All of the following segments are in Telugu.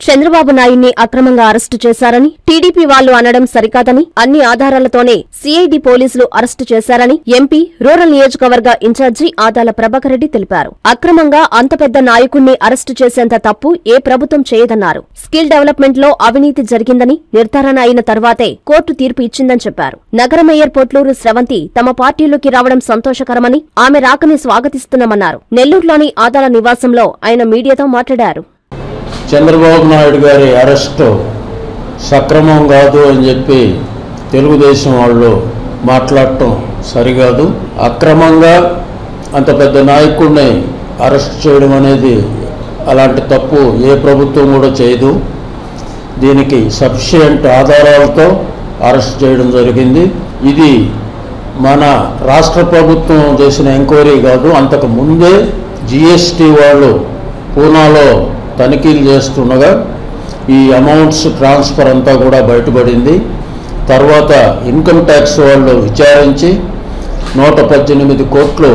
చంద్రబాబు నాయుడిని అక్రమంగా అరెస్టు చేశారని టీడీపీ వాళ్లు అనడం సరికాదని అన్ని ఆధారాలతోనే సీఐడీ పోలీసులు అరెస్టు చేశారని ఎంపీ రూరల్ నియోజకవర్గ ఇన్ఛార్జి ఆదాల ప్రభాకర్ రెడ్డి తెలిపారు అక్రమంగా అంత పెద్ద నాయకుణ్ణి అరెస్టు చేసేంత తప్పు ఏ ప్రభుత్వం చేయదన్నారు స్కిల్ డెవలప్మెంట్ లో అవినీతి జరిగిందని నిర్ధారణ అయిన తర్వాతే కోర్టు తీర్పు ఇచ్చిందని చెప్పారు నగర మేయర్ పొట్లూరు స్రవంతి తమ పార్టీలోకి రావడం సంతోషకరమని ఆమె రాకని స్వాగతిస్తున్నామన్నారు నెల్లూరులోని ఆదాల నివాసంలో ఆయన మీడియాతో మాట్లాడారు చంద్రబాబు నాయుడు గారి అరెస్టు సక్రమం కాదు అని చెప్పి తెలుగుదేశం వాళ్ళు మాట్లాడటం సరికాదు అక్రమంగా అంత పెద్ద నాయకుడిని అరెస్ట్ చేయడం అనేది అలాంటి తప్పు ఏ ప్రభుత్వం కూడా చేయదు దీనికి సఫిషియంట్ ఆధారాలతో అరెస్ట్ చేయడం జరిగింది ఇది మన రాష్ట్ర ప్రభుత్వం చేసిన ఎంక్వైరీ కాదు అంతకు ముందే జిఎస్టీ వాళ్ళు పూనాలో తనిఖీలు చేస్తుండగా ఈ అమౌంట్స్ ట్రాన్స్ఫర్ అంతా కూడా బయటపడింది తర్వాత ఇన్కమ్ ట్యాక్స్ వాళ్ళు విచారించి నూట పద్దెనిమిది కోట్లు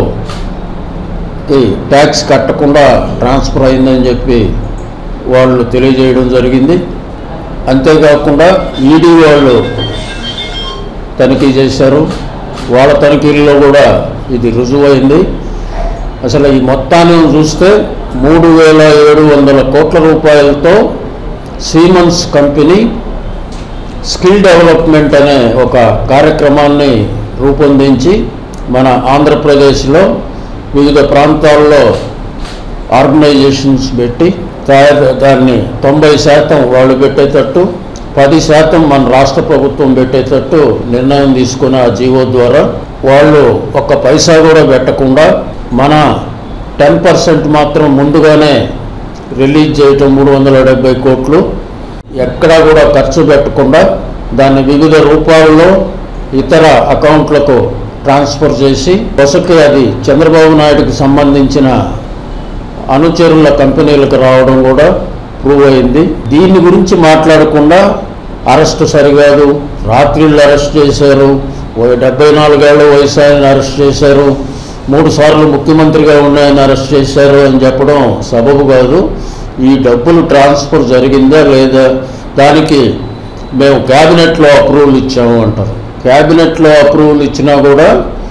ట్యాక్స్ కట్టకుండా ట్రాన్స్ఫర్ అయిందని చెప్పి వాళ్ళు తెలియజేయడం జరిగింది అంతేకాకుండా ఈడీ వాళ్ళు తనిఖీ చేశారు వాళ్ళ తనిఖీల్లో కూడా ఇది రుజువైంది అసలు ఈ మొత్తాన్ని చూస్తే మూడు వేల ఏడు వందల కోట్ల రూపాయలతో సీమన్స్ కంపెనీ స్కిల్ డెవలప్మెంట్ అనే ఒక కార్యక్రమాన్ని రూపొందించి మన ఆంధ్రప్రదేశ్లో వివిధ ప్రాంతాల్లో ఆర్గనైజేషన్స్ పెట్టి తయారు దాన్ని తొంభై శాతం వాళ్ళు పెట్టేటట్టు పది శాతం మన రాష్ట్ర ప్రభుత్వం పెట్టేటట్టు నిర్ణయం తీసుకున్న ఆ జీవో ద్వారా వాళ్ళు ఒక్క పైసా కూడా పెట్టకుండా మన టెన్ పర్సెంట్ మాత్రం ముందుగానే రిలీజ్ చేయటం మూడు వందల డెబ్బై కోట్లు ఎక్కడా కూడా ఖర్చు పెట్టకుండా దాన్ని వివిధ రూపాల్లో ఇతర అకౌంట్లకు ట్రాన్స్ఫర్ చేసి బొసకి అది చంద్రబాబు నాయుడుకి సంబంధించిన అనుచరుల కంపెనీలకు రావడం కూడా ప్రూవ్ అయింది దీని గురించి మాట్లాడకుండా అరెస్ట్ సరికాదు రాత్రిళ్ళు అరెస్ట్ చేశారు ఓ డెబ్బై నాలుగేళ్ల వయసు ఆయన అరెస్ట్ చేశారు మూడు సార్లు ముఖ్యమంత్రిగా ఉన్నాయని అరెస్ట్ చేశారు అని చెప్పడం సబబు కాదు ఈ డబ్బులు ట్రాన్స్ఫర్ జరిగిందా లేదా దానికి మేము క్యాబినెట్లో అప్రూవల్ ఇచ్చాము అంటారు క్యాబినెట్లో అప్రూవల్ ఇచ్చినా కూడా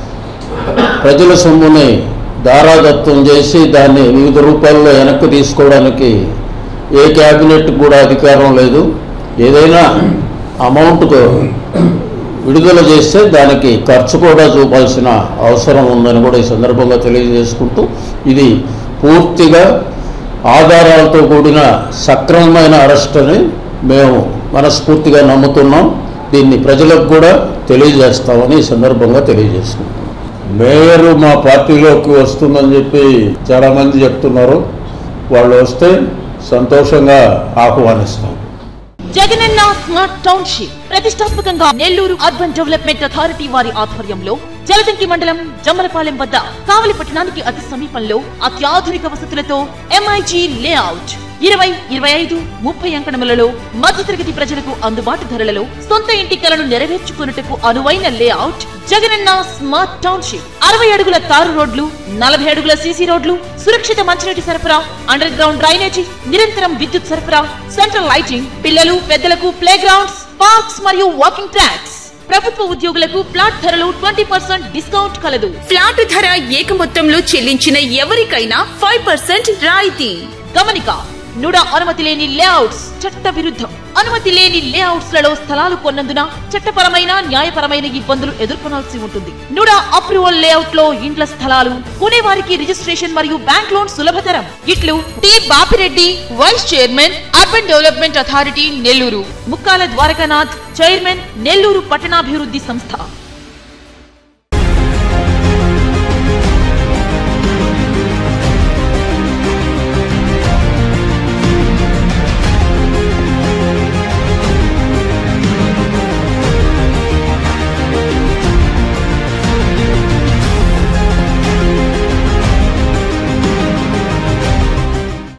ప్రజల సొమ్ముని దారాదత్తం చేసి దాన్ని వివిధ రూపాల్లో వెనక్కి తీసుకోవడానికి ఏ క్యాబినెట్ కూడా అధికారం లేదు ఏదైనా అమౌంట్కు విడుదల చేస్తే దానికి ఖర్చు కూడా చూపాల్సిన అవసరం ఉందని కూడా ఈ సందర్భంగా తెలియజేసుకుంటూ ఇది పూర్తిగా ఆధారాలతో కూడిన సక్రమమైన అరెస్ట్ అని మేము మనస్ఫూర్తిగా నమ్ముతున్నాం దీన్ని ప్రజలకు కూడా తెలియజేస్తామని ఈ సందర్భంగా తెలియజేసుకుంటాం మేయర్ మా పార్టీలోకి వస్తుందని చెప్పి చాలామంది చెప్తున్నారు వాళ్ళు వస్తే సంతోషంగా ఆహ్వానిస్తాం జగనన్న స్మార్ట్ టౌన్షిప్ ప్రతిష్టాత్మకంగా నెల్లూరు అర్బన్ డెవలప్మెంట్ అథారిటీ వారి ఆధ్వర్యంలో జలదంకి మండలం జమ్మలపాలెం వద్ద కావలి పట్టణానికి అతి సమీపంలో అత్యాధునిక వసతులతో ఎంఐజీ లేఅవుట్ ఇరవై ఇరవై ఐదు ముప్పై అంకణములలో మధ్యతరగతి ప్రజలకు అందుబాటు ధరలలో సొంత ఇంటి కలను నెరవేర్చుకున్నట్టుకు అనువైన లేఅవుట్ జగనన్న స్మార్ట్ టౌన్షిప్ అరవై అడుగుల తారు రోడ్లు నలభై అడుగుల సీసీ రోడ్లు సురక్షిత మంచినీటి సరఫరా అండర్ గ్రౌండ్ డ్రైనేజీ నిరంతరం విద్యుత్ సరఫరా సెంట్రల్ లైటింగ్ పిల్లలు పెద్దలకు ప్లే గ్రౌండ్స్ పార్క్స్ మరియు వాకింగ్ ట్రాక్స్ ప్రభుత్వ ఉద్యోగులకు ప్లాట్ ధరలు ట్వంటీ పర్సెంట్ డిస్కౌంట్ కలదు ఫ్లాట్ ధర ఏక మొత్తంలో చెల్లించిన ఎవరికైనా ఫైవ్ పర్సెంట్ రాయితీ గమనిక నుడ అనుమతి లేని లేఅవుట్స్ చట్ట విరుద్ధం అనుమతి లేని లేఅవుట్స్ లలో స్థలాలు కొన్నందున చట్టపరమైన న్యాయపరమైన ఇబ్బందులు ఎదుర్కొనాల్సి ఉంటుంది నుడ అప్రూవల్ లేఅవుట్ లో ఇండ్ల స్థలాలు కొనేవారికి రిజిస్ట్రేషన్ మరియు బ్యాంక్ లోన్ సులభతరం ఇట్లు T Bapireddy vice chairman urban development authority Nellore Mukkala Dwarakanath chairman Nellore పట్టణాభివృద్ధి సంస్థ